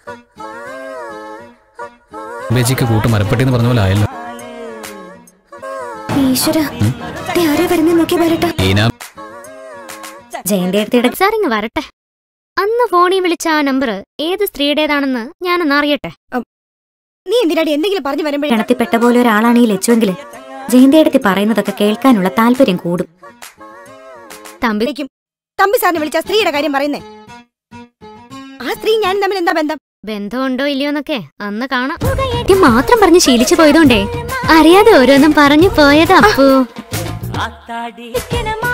ബേജിക്ക് കൂട്ട് മരപ്പെട്ടി എന്ന് പറഞ്ഞ പോലെ ആയല്ലോ ഈശ്വര ആരാ വരുന്ന നോക്കി വരട്ടെ ഈന ജയന്റെ അടുത്തിടെ സാറിങ് വരട്ടെ അന്ന് ഫോണിൽ വിളിച്ച ആ നമ്പർ ഏത് സ്ത്രീയുടേതാണെന്ന് ഞാനൊന്ന് അറിയട്ടെ നീ എന്തിനാടി എന്തെങ്കിലും പറഞ്ഞു വരുമ്പോഴേ ഗണത്തിൽപ്പെട്ട പോലെ ഒരാളാണ് ഈ ലച്ചുവെങ്കിൽ ജയന്റെ അടുത്ത് പറയുന്നതൊക്കെ കേൾക്കാനുള്ള താല്പര്യം കൂടും തമ്പി തമ്പി സാറിനെ വിളിച്ച ആ സ്ത്രീയുടെ കാര്യം പറയുന്നേ ആ സ്ത്രീ ഞാനും തമ്മിൽ എന്താ ബന്ധം ബന്ധമുണ്ടോ ഇല്ലയോ എന്നൊക്കെ അന്ന് കാണാം ഇത് മാത്രം പറഞ്ഞ് ശീലിച്ചു പോയതുകൊണ്ടേ അറിയാതെ ഓരോന്നും പറഞ്ഞു പോയതാ അപ്പു ആത്താടി